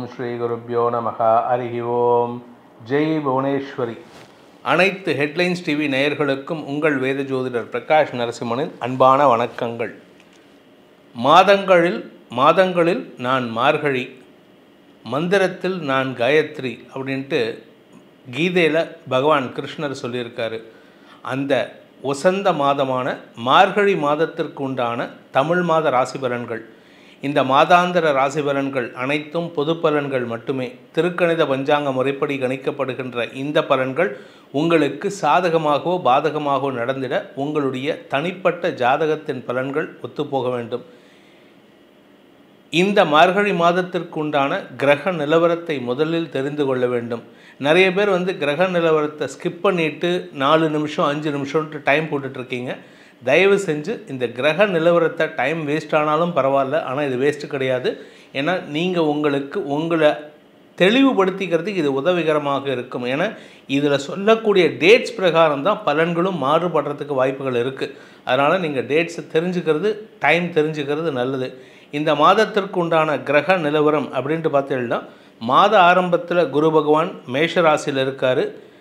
ஸ்ரீ குருப்பியோ நமக ஹரிஹி ஓம் ஜெய் புவனேஸ்வரி அனைத்து ஹெட்லைன்ஸ் டிவி நேயர்களுக்கும் உங்கள் வேத ஜோதிடர் பிரகாஷ் நரசிம்மனின் அன்பான வணக்கங்கள் மாதங்களில் மாதங்களில் நான் மார்கழி மந்திரத்தில் நான் காயத்ரி அப்படின்ட்டு கீதையில் பகவான் கிருஷ்ணர் சொல்லியிருக்காரு அந்த உசந்த மாதமான மார்கழி மாதத்திற்கு உண்டான தமிழ் மாத ராசி பலன்கள் இந்த மாதாந்திர ராசி பலன்கள் அனைத்தும் பொது பலன்கள் மட்டுமே திருக்கணித பஞ்சாங்க முறைப்படி கணிக்கப்படுகின்ற இந்த பலன்கள் உங்களுக்கு சாதகமாகவோ பாதகமாகவோ நடந்திட உங்களுடைய தனிப்பட்ட ஜாதகத்தின் பலன்கள் ஒத்துப்போக வேண்டும் இந்த மார்கழி மாதத்திற்கு உண்டான கிரக நிலவரத்தை முதலில் தெரிந்து கொள்ள வேண்டும் நிறைய பேர் வந்து கிரக நிலவரத்தை ஸ்கிப் பண்ணிட்டு நாலு நிமிஷம் அஞ்சு நிமிஷம்ட்டு டைம் போட்டுட்ருக்கீங்க தயவு செஞ்சு இந்த கிரக நிலவரத்தை டைம் வேஸ்ட் ஆனாலும் பரவாயில்ல ஆனால் இது வேஸ்ட்டு கிடையாது ஏன்னா நீங்கள் உங்களுக்கு உங்களை தெளிவுபடுத்திக்கிறதுக்கு இது உதவிகரமாக இருக்கும் ஏன்னா இதில் சொல்லக்கூடிய டேட்ஸ் பிரகாரம் தான் பலன்களும் மாறுபடுறதுக்கு வாய்ப்புகள் இருக்குது அதனால் நீங்கள் டேட்ஸை தெரிஞ்சுக்கிறது டைம் தெரிஞ்சுக்கிறது நல்லது இந்த மாதத்திற்கு உண்டான கிரக நிலவரம் அப்படின்ட்டு பார்த்தீங்கன்னா மாத ஆரம்பத்தில் குரு பகவான் மேஷ ராசியில் இருக்கார்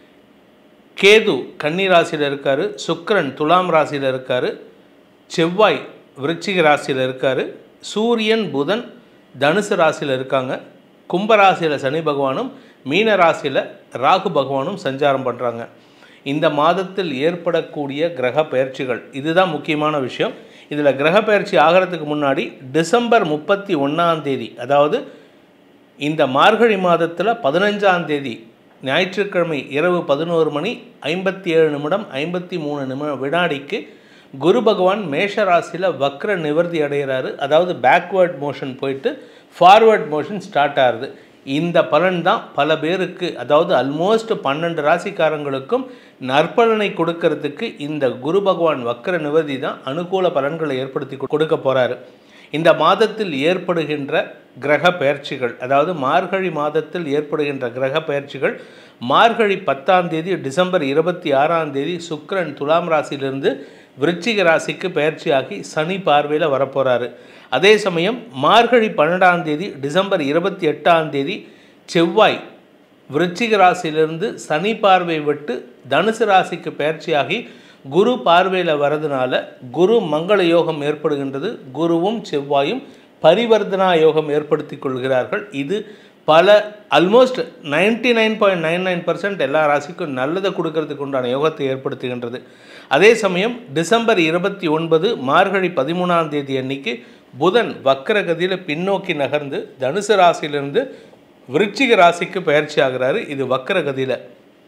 கேது கன்னி ராசியில் இருக்கார் சுக்கிரன் துலாம் ராசியில் இருக்கார் செவ்வாய் விருச்சிக ராசியில் இருக்கார் சூரியன் புதன் தனுசு ராசியில் இருக்காங்க கும்பராசியில் சனி பகவானும் மீன ராசியில் ராகு பகவானும் சஞ்சாரம் பண்ணுறாங்க இந்த மாதத்தில் ஏற்படக்கூடிய கிரக பயிற்சிகள் இதுதான் முக்கியமான விஷயம் இதில் கிரக பயிற்சி ஆகிறதுக்கு முன்னாடி டிசம்பர் முப்பத்தி ஒன்றாம் தேதி அதாவது இந்த மார்கழி மாதத்தில் பதினஞ்சாம் தேதி ஞாயிற்றுக்கிழமை இரவு பதினோரு மணி ஐம்பத்தி ஏழு நிமிடம் ஐம்பத்தி மூணு நிமிட வினாடிக்கு குரு பகவான் மேஷ ராசியில் வக்ர நிவர்த்தி அடைகிறாரு அதாவது பேக்வேர்ட் மோஷன் போயிட்டு ஃபார்வர்ட் மோஷன் ஸ்டார்ட் ஆகுது இந்த பலன் தான் பல பேருக்கு அதாவது ஆல்மோஸ்ட் பன்னெண்டு ராசிக்காரங்களுக்கும் நற்பலனை கொடுக்கறதுக்கு இந்த குரு பகவான் வக்கர நிவர்த்தி தான் அனுகூல பலன்களை ஏற்படுத்தி கொடுக்க போகிறாரு இந்த மாதத்தில் ஏற்படுகின்ற கிரக பயிற்சிகள் அதாவது மார்கழி மாதத்தில் ஏற்படுகின்ற கிரக பயிற்சிகள் மார்கழி பத்தாம் தேதி டிசம்பர் இருபத்தி ஆறாம் தேதி சுக்கிரன் துலாம் ராசியிலிருந்து விருச்சிக ராசிக்கு பயிற்சியாகி சனி பார்வையில் வரப்போகிறாரு அதே சமயம் மார்கழி பன்னெண்டாம் தேதி டிசம்பர் இருபத்தி எட்டாம் தேதி செவ்வாய் விருச்சிக ராசியிலிருந்து சனி பார்வை விட்டு தனுசு ராசிக்கு பயிற்சியாகி குரு பார்வையில் வரதுனால குரு மங்கள யோகம் ஏற்படுகின்றது குருவும் செவ்வாயும் பரிவர்த்தனா யோகம் ஏற்படுத்தி கொள்கிறார்கள் இது பல almost ninety nine point nine nine percent எல்லா ராசிக்கும் நல்லதை கொடுக்கறதுக்கு உண்டான யோகத்தை ஏற்படுத்துகின்றது அதே சமயம் டிசம்பர் இருபத்தி ஒன்பது மார்கழி பதிமூணாம் தேதி அன்னைக்கு புதன் வக்கரகதியில் பின்னோக்கி நகர்ந்து தனுசு ராசியிலிருந்து விருச்சிக ராசிக்கு பயிற்சி ஆகிறாரு இது வக்கரகதியில்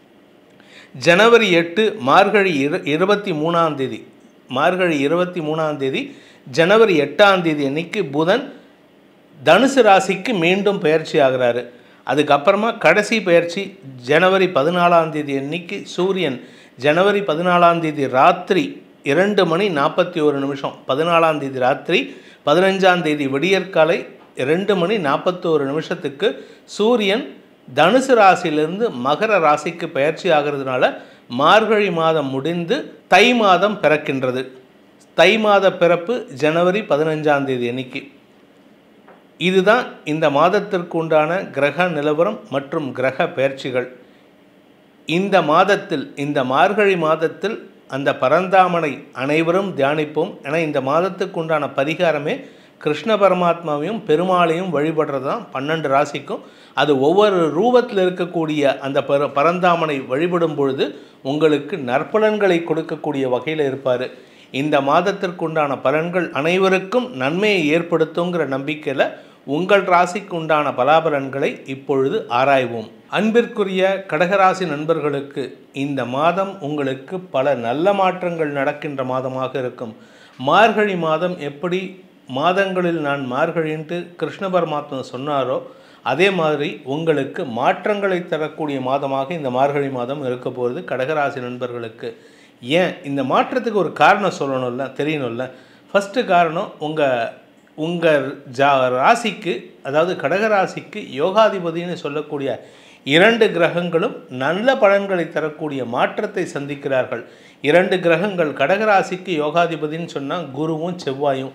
ஜனவரி எட்டு மார்கழி இரு இருபத்தி மூணாம் தேதி மார்கழி இருபத்தி மூணாம் தேதி ஜனவரி எட்டாம் தேதி அன்னைக்கு புதன் தனுசு ராசிக்கு மீண்டும் பயிற்சி ஆகிறாரு அதுக்கப்புறமா கடைசி பயிற்சி ஜனவரி பதினாலாம் தேதி அன்னைக்கு சூரியன் ஜனவரி பதினாலாம் தேதி ராத்திரி இரண்டு மணி நாற்பத்தி ஒரு நிமிஷம் பதினாலாம் தேதி ராத்திரி பதினஞ்சாம் தேதி விடியற்காலை ரெண்டு மணி நாற்பத்தோரு நிமிஷத்துக்கு சூரியன் தனுசு ராசியிலிருந்து மகர ராசிக்கு பயிற்சி ஆகிறதுனால மார்கழி மாதம் முடிந்து தை மாதம் பிறக்கின்றது தை மாத பிறப்பு ஜனவரி பதினஞ்சாம் தேதி அன்னைக்கு இதுதான் இந்த மாதத்திற்கு உண்டான கிரக நிலவரம் மற்றும் கிரக பயிற்சிகள் இந்த மாதத்தில் இந்த மார்கழி மாதத்தில் அந்த பரந்தாமனை அனைவரும் தியானிப்போம் ஏன்னா இந்த மாதத்துக்கு உண்டான பரிகாரமே கிருஷ்ண பரமாத்மாவையும் பெருமாளையும் வழிபடுறது தான் பன்னெண்டு ராசிக்கும் அது ஒவ்வொரு ரூபத்தில் இருக்கக்கூடிய அந்த பர பரந்தாமனை வழிபடும் பொழுது உங்களுக்கு நற்பலன்களை கொடுக்கக்கூடிய வகையில் இருப்பார் இந்த மாதத்திற்கு உண்டான பலன்கள் அனைவருக்கும் நன்மையை ஏற்படுத்துங்கிற நம்பிக்கையில் உங்கள் ராசிக்கு உண்டான பலாபலன்களை இப்பொழுது ஆராய்வோம் அன்பிற்குரிய கடகராசி நண்பர்களுக்கு இந்த மாதம் உங்களுக்கு பல நல்ல மாற்றங்கள் நடக்கின்ற மாதமாக இருக்கும் மார்கழி மாதம் எப்படி மாதங்களில் நான் மார்கழின்ட்டு கிருஷ்ண பரமாத்மா சொன்னாரோ அதே மாதிரி உங்களுக்கு மாற்றங்களை தரக்கூடிய மாதமாக இந்த மார்கழி மாதம் இருக்க போகிறது கடகராசி நண்பர்களுக்கு ஏன் இந்த மாற்றத்துக்கு ஒரு காரணம் சொல்லணும்ல தெரியணும்ல ஃபஸ்ட்டு காரணம் உங்கள் உங்கள் ஜா ராசிக்கு அதாவது கடகராசிக்கு யோகாதிபதினு சொல்லக்கூடிய இரண்டு கிரகங்களும் நல்ல பலன்களை தரக்கூடிய மாற்றத்தை சந்திக்கிறார்கள் இரண்டு கிரகங்கள் கடகராசிக்கு யோகாதிபதின்னு சொன்னால் குருவும் செவ்வாயும்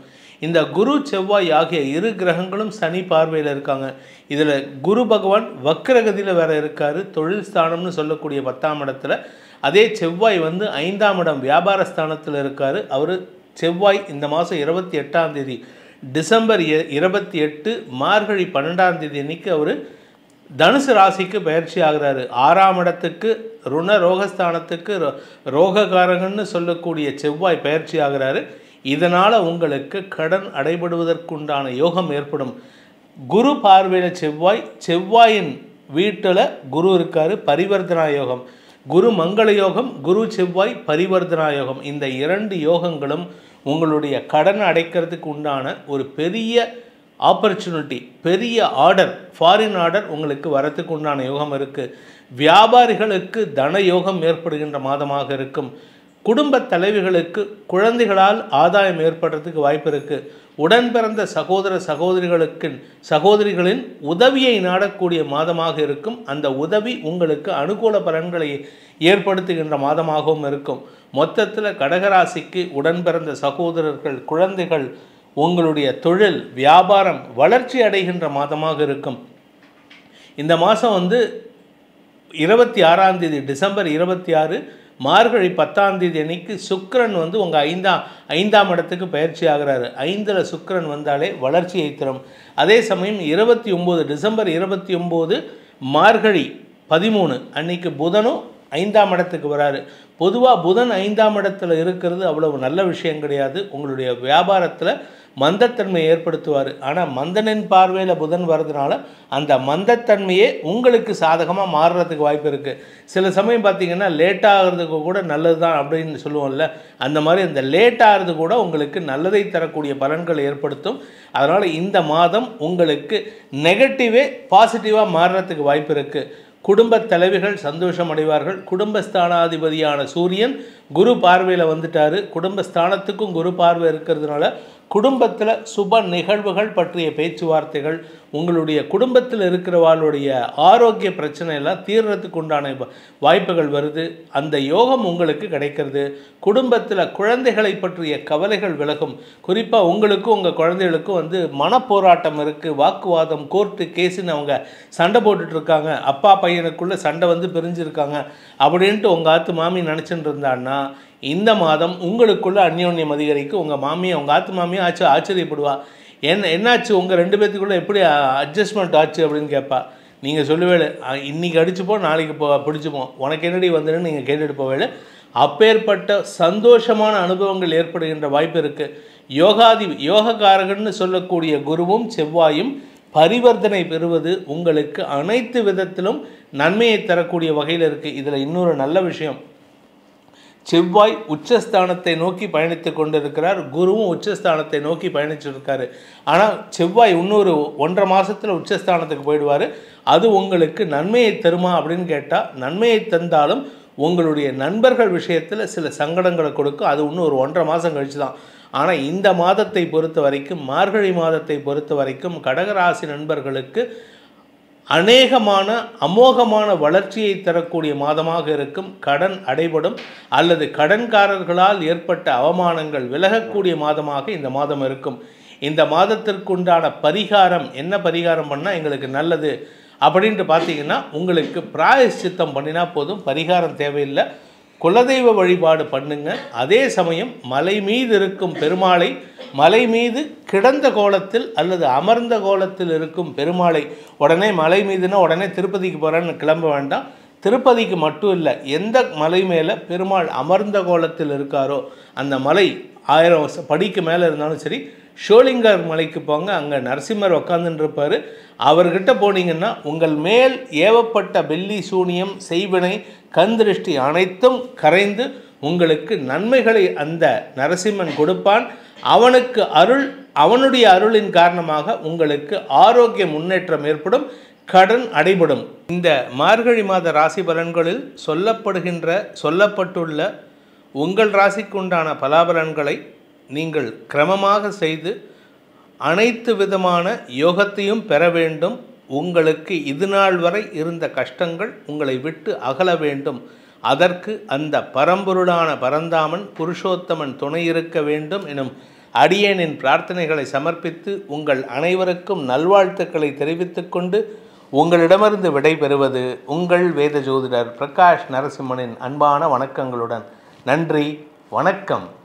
இந்த குரு செவ்வாய் ஆகிய இரு கிரகங்களும் சனி பார்வையில் இருக்காங்க இதில் குரு பகவான் வக்ரகதியில் வேற இருக்காரு தொழில் ஸ்தானம்னு சொல்லக்கூடிய பத்தாம் இடத்துல அதே செவ்வாய் வந்து ஐந்தாம் இடம் வியாபார ஸ்தானத்தில் இருக்காரு அவர் செவ்வாய் இந்த மாதம் இருபத்தி எட்டாம் தேதி டிசம்பர் இ- இருபத்தி எட்டு மார்கழி பன்னெண்டாம் தேதி அன்னைக்கு அவர் தனுசு ராசிக்கு பயிற்சி ஆகிறாரு ஆறாம் இடத்துக்கு ருண ரோகஸ்தானத்துக்கு ரோ- ரோககாரகன்னு சொல்லக்கூடிய செவ்வாய் பயிற்சி ஆகிறாரு இதனால் உங்களுக்கு கடன் அடைபடுவதற்குண்டான யோகம் ஏற்படும் குரு பார்வையில் செவ்வாய் செவ்வாயின் வீட்டில் குரு இருக்காரு பரிவர்த்தனா யோகம் குரு மங்கள யோகம் குரு செவ்வாய் பரிவர்த்தனா யோகம் இந்த இரண்டு யோகங்களும் உங்களுடைய கடன் அடைக்கிறதுக்கு உண்டான ஒரு பெரிய ஆப்பர்ச்சுனிட்டி பெரிய ஆர்டர் ஃபாரின் ஆர்டர் உங்களுக்கு வரத்துக்கு உண்டான யோகம் இருக்குது வியாபாரிகளுக்கு தன யோகம் ஏற்படுகின்ற மாதமாக இருக்கும் குடும்ப தலைவிகளுக்கு குழந்தைகளால் ஆதாயம் ஏற்படுறதுக்கு வாய்ப்பு இருக்குது உடன் பிறந்த சகோதர சகோதரிகளுக்கு சகோதரிகளின் உதவியை நாடக்கூடிய மாதமாக இருக்கும் அந்த உதவி உங்களுக்கு அனுகூல பலன்களை ஏற்படுத்துகின்ற மாதமாகவும் இருக்கும் மொத்தத்தில் கடகராசிக்கு உடன் பிறந்த சகோதரர்கள் குழந்தைகள் உங்களுடைய தொழில் வியாபாரம் வளர்ச்சி அடைகின்ற மாதமாக இருக்கும் இந்த மாதம் வந்து இருபத்தி ஆறாம் தேதி டிசம்பர் இருபத்தி ஆறு மார்கழி பத்தாம் தேதி அன்னைக்கு சுக்கிரன் வந்து உங்கள் ஐந்தாம் ஐந்தாம் இடத்துக்கு பயிற்சி ஆகிறாரு ஐந்தில் சுக்கிரன் வந்தாலே வளர்ச்சியை தரும் அதே சமயம் இருபத்தி ஒம்பது டிசம்பர் இருபத்தி ஒம்பது மார்கழி பதிமூணு அன்னைக்கு புதனும் ஐந்தாம் இடத்துக்கு வராரு பொதுவாக புதன் ஐந்தாம் இடத்துல இருக்கிறது அவ்வளவு நல்ல விஷயம் கிடையாது உங்களுடைய வியாபாரத்தில் மந்தத்தன்மையை ஏற்படுத்துவார் ஆனால் மந்தனின் பார்வையில் புதன் வர்றதுனால அந்த மந்தத்தன்மையே உங்களுக்கு சாதகமாக மாறுறதுக்கு வாய்ப்பு இருக்குது சில சமயம் பார்த்தீங்கன்னா லேட் ஆகிறதுக்கு கூட நல்லது தான் அப்படின்னு சொல்லுவோம்ல அந்த மாதிரி அந்த லேட் ஆகிறது கூட உங்களுக்கு நல்லதை தரக்கூடிய பலன்களை ஏற்படுத்தும் அதனால் இந்த மாதம் உங்களுக்கு நெகட்டிவே பாசிட்டிவாக மாறுறதுக்கு வாய்ப்பு இருக்குது குடும்ப தலைவிகள் சந்தோஷம் அடைவார்கள் குடும்பஸ்தானாதிபதியான சூரியன் குரு பார்வையில் வந்துட்டாரு குடும்பஸ்தானத்துக்கும் குரு பார்வை இருக்கிறதுனால குடும்பத்தில் சுப நிகழ்வுகள் பற்றிய பேச்சுவார்த்தைகள் உங்களுடைய குடும்பத்தில் இருக்கிறவாளுடைய ஆரோக்கிய பிரச்சனை எல்லாம் தீர்றதுக்கு உண்டான வ- வாய்ப்புகள் வருது அந்த யோகம் உங்களுக்கு கிடைக்கிறது குடும்பத்தில் குழந்தைகளை பற்றிய கவலைகள் விலகும் குறிப்பாக உங்களுக்கும் உங்கள் குழந்தைகளுக்கும் வந்து மனப்போராட்டம் இருக்குது வாக்குவாதம் கோர்ட்டு கேஸுன்னு அவங்க சண்டை போட்டுட்டு இருக்காங்க அப்பா பையனுக்குள்ளே சண்டை வந்து பிரிஞ்சிருக்காங்க அப்படின்ட்டு உங்கள் ஆத்து மாமி நினச்சிட்டு இருந்தான்னா இந்த மாதம் உங்களுக்குள்ள அந்யோன்யம் அதிகரிக்கும் உங்கள் மாமியை உங்கள் ஆத்து மாமியும் ஆச்சு ஆச்சரியப்படுவா என்ன என்னாச்சு உங்கள் ரெண்டு பேர்த்துக்குள்ளே எப்படி அட்ஜஸ்ட்மெண்ட் ஆச்சு அப்படின்னு கேட்பா நீங்கள் சொல்லுவேல இன்னைக்கு அடிச்சுப்போம் நாளைக்கு போ பிடிச்சிப்போம் உனக்கு என்னடி வந்துன்னு நீங்கள் கேட்டுட்டு போவேல அப்பேற்பட்ட சந்தோஷமான அனுபவங்கள் ஏற்படுகின்ற வாய்ப்பு இருக்குது யோகாதி யோகக்காரகன்னு சொல்லக்கூடிய குருவும் செவ்வாயும் பரிவர்த்தனை பெறுவது உங்களுக்கு அனைத்து விதத்திலும் நன்மையை தரக்கூடிய வகையில் இருக்குது இதில் இன்னொரு நல்ல விஷயம் செவ்வாய் உச்சஸ்தானத்தை நோக்கி பயணித்து கொண்டிருக்கிறார் குருவும் உச்சஸ்தானத்தை நோக்கி பயணிச்சிருக்காரு ஆனால் செவ்வாய் இன்னொரு ஒன்றரை மாசத்துல உச்சஸ்தானத்துக்கு போயிடுவார் அது உங்களுக்கு நன்மையை தருமா அப்படின்னு கேட்டால் நன்மையை தந்தாலும் உங்களுடைய நண்பர்கள் விஷயத்தில் சில சங்கடங்களை கொடுக்கும் அது இன்னும் ஒரு ஒன்றரை மாதம் கழிச்சு தான் ஆனால் இந்த மாதத்தை பொறுத்த வரைக்கும் மார்கழி மாதத்தை பொறுத்த வரைக்கும் கடகராசி நண்பர்களுக்கு அநேகமான அமோகமான வளர்ச்சியை தரக்கூடிய மாதமாக இருக்கும் கடன் அடைபடும் அல்லது கடன்காரர்களால் ஏற்பட்ட அவமானங்கள் விலகக்கூடிய மாதமாக இந்த மாதம் இருக்கும் இந்த மாதத்திற்குண்டான பரிகாரம் என்ன பரிகாரம் பண்ணால் எங்களுக்கு நல்லது அப்படின்ட்டு பார்த்தீங்கன்னா உங்களுக்கு பிராயஷ்சித்தம் பண்ணினா போதும் பரிகாரம் தேவையில்லை குலதெய்வ வழிபாடு பண்ணுங்க அதே சமயம் மலை மீது இருக்கும் பெருமாளை மலை மீது கிடந்த கோலத்தில் அல்லது அமர்ந்த கோலத்தில் இருக்கும் பெருமாளை உடனே மலை மீதுனா உடனே திருப்பதிக்கு போகிறேன்னு கிளம்ப வேண்டாம் திருப்பதிக்கு மட்டும் இல்லை எந்த மலை மேலே பெருமாள் அமர்ந்த கோலத்தில் இருக்காரோ அந்த மலை ஆயிரம் வருஷம் படிக்கு மேலே இருந்தாலும் சரி ஷோலிங்கர் மலைக்கு போங்க அங்கே நரசிம்மர் உட்காந்துட்டு இருப்பார் அவர்கிட்ட போனீங்கன்னா உங்கள் மேல் ஏவப்பட்ட பெல்லி சூனியம் செய்வினை கந்திருஷ்டி அனைத்தும் கரைந்து உங்களுக்கு நன்மைகளை அந்த நரசிம்மன் கொடுப்பான் அவனுக்கு அருள் அவனுடைய அருளின் காரணமாக உங்களுக்கு ஆரோக்கிய முன்னேற்றம் ஏற்படும் கடன் அடைபடும் இந்த மார்கழி மாத ராசி பலன்களில் சொல்லப்படுகின்ற சொல்லப்பட்டுள்ள உங்கள் ராசிக்குண்டான பலாபலன்களை நீங்கள் கிரமமாக செய்து அனைத்து விதமான யோகத்தையும் பெற வேண்டும் உங்களுக்கு இது நாள் வரை இருந்த கஷ்டங்கள் உங்களை விட்டு அகல வேண்டும் அதற்கு அந்த பரம்பொருளான பரந்தாமன் புருஷோத்தமன் துணை இருக்க வேண்டும் எனும் அடியேனின் பிரார்த்தனைகளை சமர்ப்பித்து உங்கள் அனைவருக்கும் நல்வாழ்த்துக்களை தெரிவித்துக்கொண்டு உங்களிடமிருந்து விடைபெறுவது உங்கள் வேத ஜோதிடர் பிரகாஷ் நரசிம்மனின் அன்பான வணக்கங்களுடன் நன்றி வணக்கம்